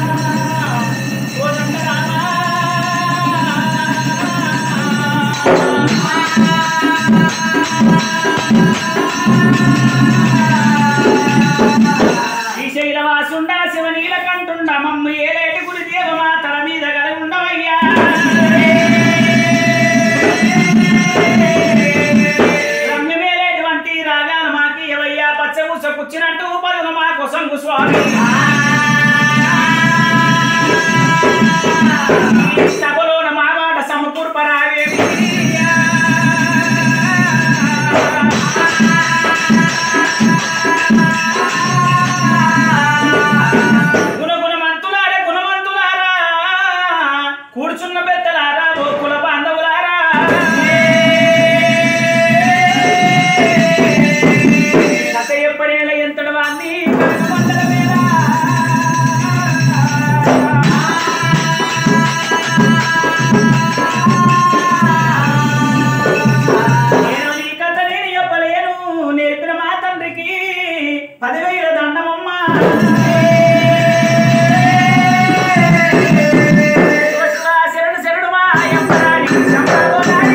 శ్రీశైలవాసుండా శివనీల కంటుండ మమ్మ ఏలేటి గురి దేవమా తల మీద గల ఉండవయ్యా రమ్యమేలేటువంటి రాగాలు మాకి ఎవయ్యా పచ్చగుస కూర్చున్నట్టు పదులు మా కొసంగు స్వామి ఈ సభలోన మా మాట సమకూర్పరావే గుణగుణమంతులారా గుణవంతులారా కూర్చున్న పెద్దలారా ఓ కుల బాంధవులారా కథ ఎప్పుడేలా ఎంతటి వాణ్ణి కనకమండల మీద. నేను నీ కథ నేను చెప్పలేను నేర్పిన మా తండ్రికి పదివేల దండమమ్మ శరణు శరణు మా అయ్యప్పరాణి, శంభోరాణి,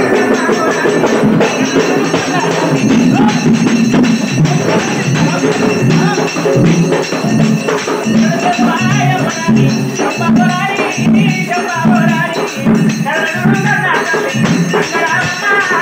అయ్యప్పరాణి, శంభోరాణి, శంభోరాణి, శరణు శరణు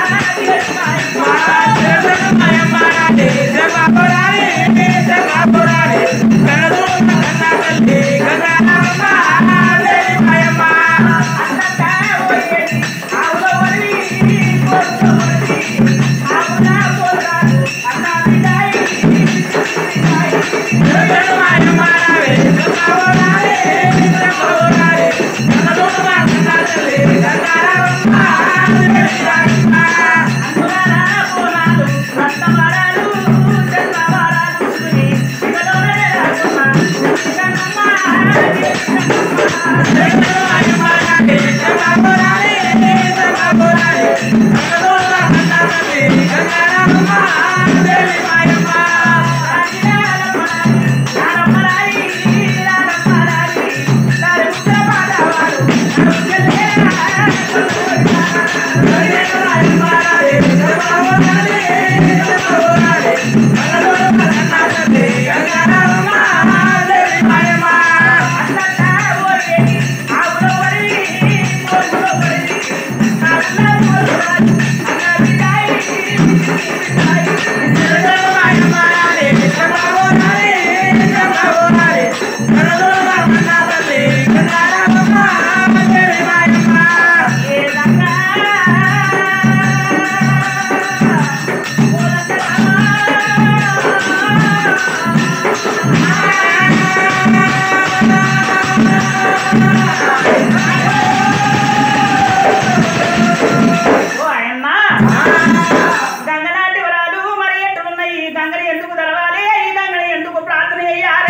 ఓ ఆయన్న గంగనాటి వరాలు మరి ఎట్టున్నాయి ఈ గంగని ఎందుకు తెరవాలి ఈ గంగని ఎందుకు ప్రార్థన చేయాలి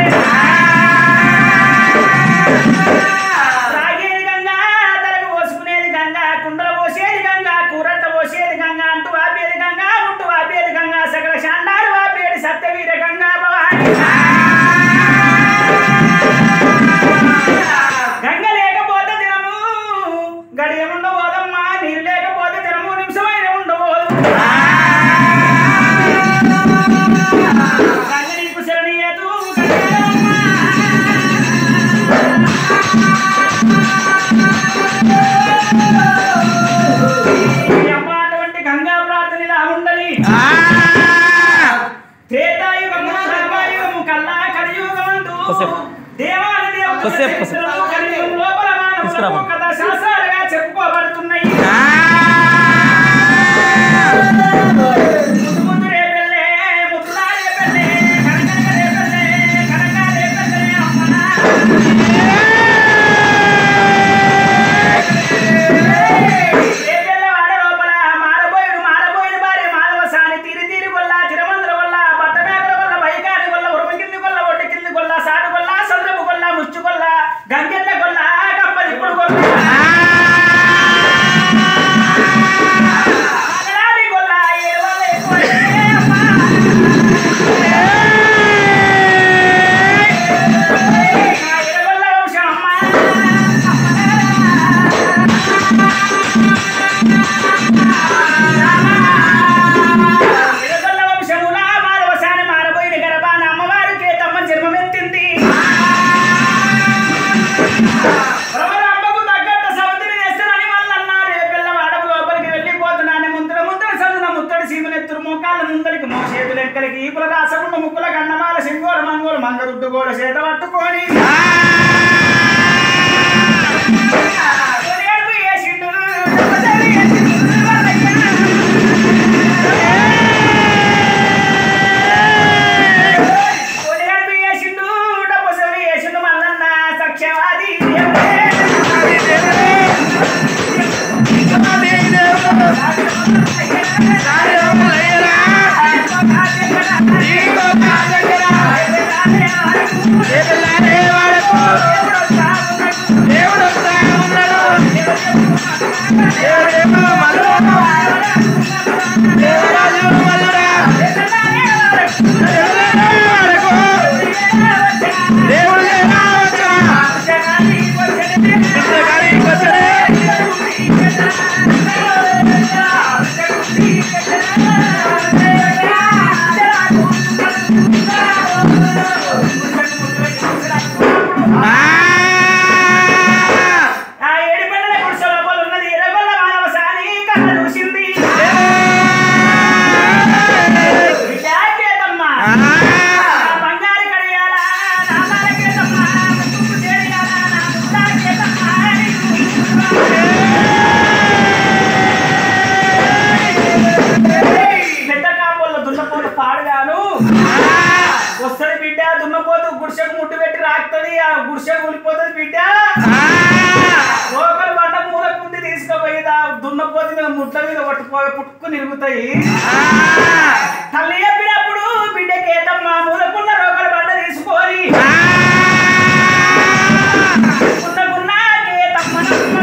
తాగేది గంగ తలకు పోసుకునేది గంగ కుండలు పోసేది గంగ కూరట్ట పోసేది గంగ అంటూ వాపేది గంగ ఉంటూ వాపేది గంగ సకల శాండాలు వాపేది సత్యవీర గంగా భవాని గంగ లేకపోతే దినము గడియ ఉండబోదమ్మా నీరు లేకపోతే దినము నిమిషమైన ఉండబోదు గంగ నీకు శరణీయదు గంగమ్మ. ఈ అమ్మ అటువంటి గంగా ప్రార్థన ఇలా ఉండాలి త్రేతాయుగము ద్రవ్యయుగము కల్లా కలియుగమందు కొద్దిసేపు. దేవాది దేవుడు కొద్దిసేపు, కొద్దిసేపు. చరిత్రలో కలియుగం లోపల మానవులకు తీసుకురామ్మా. కథ శాస్త్రాలుగా చెప్పుకోబడుతున్నాయి ముద్దు ముద్దు రేపెళ్ళే, ముద్దులా రేపెళ్ళే, కనకనక రేపెళ్ళే, కనక రేపెళ్ళే అమ్మనా. రేపెళ్ళే వాడ లోపల మారబోయుడు మారబోయుడు భార్య మాధవసాని తీరి తీరి గొల్ల తిరుమంద్ర గొల్ల బట్టమేకల గొల్ల బైకాని గొల్ల ఉరుమ కింది గొల్ల ఒడ్డు కింది గొల్ల సాటు గొల్ల సంద్రపు గొల్ల ముచ్చు గొల్ల గంగెన్న గొల్ల కంపది ఇప్పుడు గొల్ల పట్టుకొని కొనియాడుకు వేసిండు, దెబ్బతల్లి వేసిండు, వాళ్ళయ్య. కొనియాడుకు వేసిండు, డబ్బుసెలు వేసిండు మల్లన్న, సఖ్యవాది దేవుడే. ఆ ఏడు పిల్లల గుడిసె లోపల ఉన్నది ఎర్రగొల్ల మానవసాని కళ్ళ చూసింది విశాఖేతమ్మా నా బంగారు కడియాల నా బాలకేతమ్మా నా తుప్పు చేరియాల నా ముద్దాకేతమ్మా పెద్ద కాపుల్లో దున్నపోతు పాడుగాను వస్తుంది బిడ్డ దున్నపోతు గుడిసెకు ముట్టు పెట్టి రాకుతుంది ఆ గుడిసె కూలిపోతుంది బిడ్డ లోకల్ బండ మూలకుంది తీసుకుపోయి దా దున్నపోతు మీద ముట్ల మీద పట్టుకోయి పుట్టుకు నిరుగుతాయి తల్లి చెప్పినప్పుడు బిడ్డకి ఏతమ్మా మూలకున్న రోకల బండ తీసుకొని ఉన్నకున్న కేతమ్మ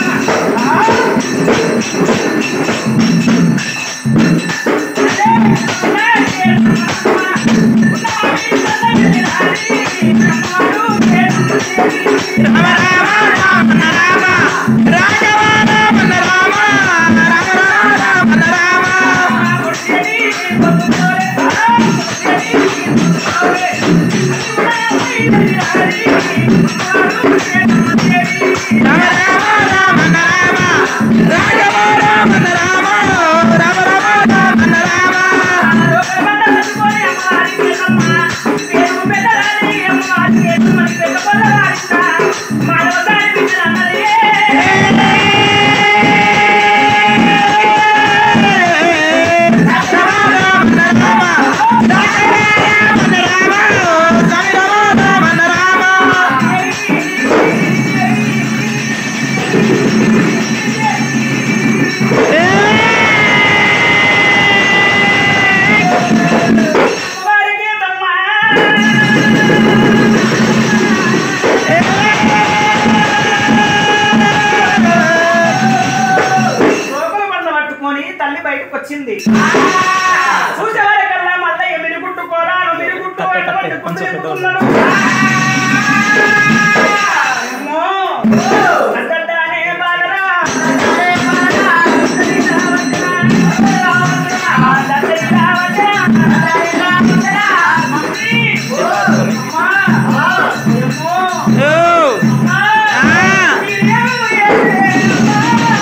లోపల బండ పట్టుకొని తల్లి బయటకు వచ్చింది చూసేవారికల్లా మళ్ళీ మిరుగుట్టు కోరాను మిరుగుట్టు కట్టే, కట్టే, ఎటువంటి కొంచెం కుదురు పెద్దవాళ్ళు. ఎత్తుకున్నాడు. ఏమో, అడ్డడ్డానే బాలరా. అడ్డడ్డని రావట్రా. మమ్మీ, అమ్మా, ఏమో, అమ్మా, మీరేమో చేసేమ్మా.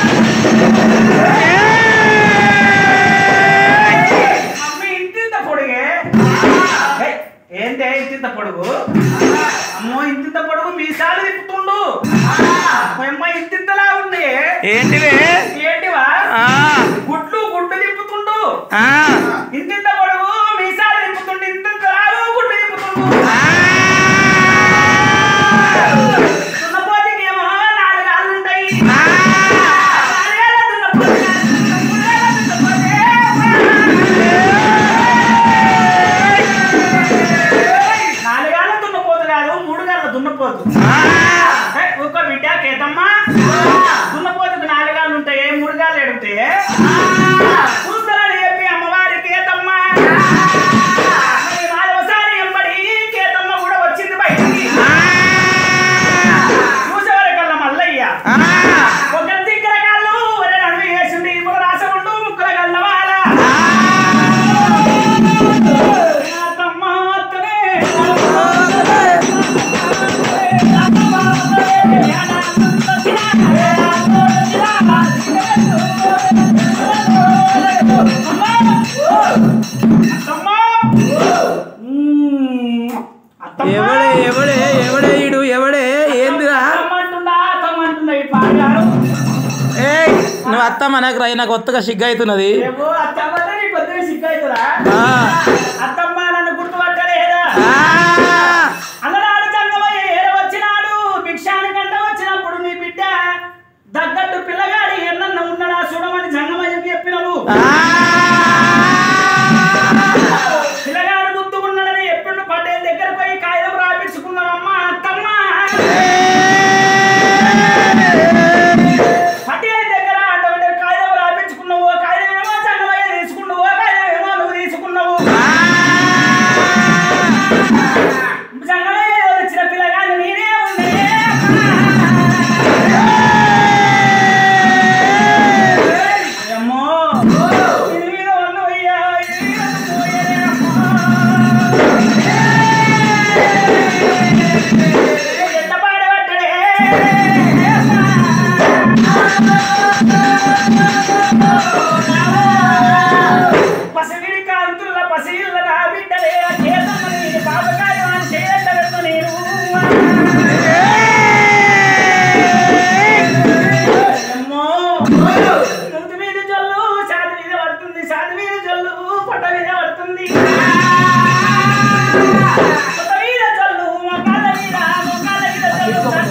మమ్మీ ఇంతింత పొడుగే ఏయ్, ఏంటే ఇంతింత పొడుగు అమ్మో ఇంతింత పొడుగు మీసాలు తిప్పుతుండు అమ్మ ఇంతింతలా ఉంది ఏంటివే ఏంటివా ఆ, గుడ్లు గుడ్డు తిప్పుతుండు ఆ, ఇంతింత పొడుగు మీసాలు తిప్పుతుండు ఇంతింత లావు గుడ్డు తిప్పుతుండు దున్నపోతుకేమో నాలుగు కాళ్ళు ఉంటాయి నాలుగేళ్ల దున్నపోతు, మూడేళ్ల దున్నపోతే, నాలుగేళ్ల దున్నపోతు కాదు మూడు గాళ్ళ దున్నపోతు ఆ, ఏ, ఊరుకో బిడ్డ కేతమ్మా దున్నపోతుకు నాలుగాళ్ళు ఉంటాయి మూడు గాళ్ళు ఎడుతాయి చూస్తారని చెప్పి అమ్మవారి కేతమ్మా మరి నాలుగోసారి ఎంబడి కేతమ్మ కూడా వచ్చింది బయటికి చూసేవారికల్లా మల్లయ్య ఆ, ఒకరి దగ్గర కాళ్ళు ఒరే నడుము వేసింది ఇప్పుడు రాసముండు ముక్కల గల్లవాల కేతమ్మ అత్తనే. అత్తమ్మ నాకు రా నాకు కొత్తగా సిగ్గు అవుతున్నది ఏమో అత్తమ్మ అంటే నీకు కొద్దిగా సిగ్గవుతుందా ఆ. అత్తమ్మ నన్ను గుర్తుపట్టలేదా ఆ. అలనాడు జంగమయ్య ఏడ వచ్చినాడు భిక్షానికంట వచ్చినప్పుడు నీ బిడ్డ దగ్గట్టు పిల్లగాడి ఎన్నన్న ఉన్నాడా చూడమని జంగమయ్యకి చెప్పినవు ఆ. పిల్లగాడు గుర్తు ఉన్నాడని ఎప్పుడు పటేల్ దగ్గర పోయి కాగితం రాపించుకున్నావమ్మా అత్తమ్మ పటేల్ దగ్గర అటువంటి కాగితం రాపించుకున్నావు కాగితం ఏమో జంగమయ్య తీసుకున్నావు కాగితం ఏమో నువ్వు తీసుకున్నావు జంగమయ్య వచ్చిన పిల్లగాడు నేనే ఉండే అమ్మో ఇది మీద ఉన్నవయ్యా, ఇది మీద ఉన్నవయ్యా, అమ్మా. ఎంత పాడబడ్డడే. పసివిడి కాంతుల పసిళ్ళ నా బిడ్డలే ఆ చేతమ్మని పాపకాయం అని చేయటం నేను అమ్మో ముందు మీద జల్లు చాతి మీద పడుతుంది చాతి మీద జల్లు పొట్ట మీద పడుతుంది పొట్ట మీద జల్లు మొక్కల మీద మొక్కల మీద జల్లు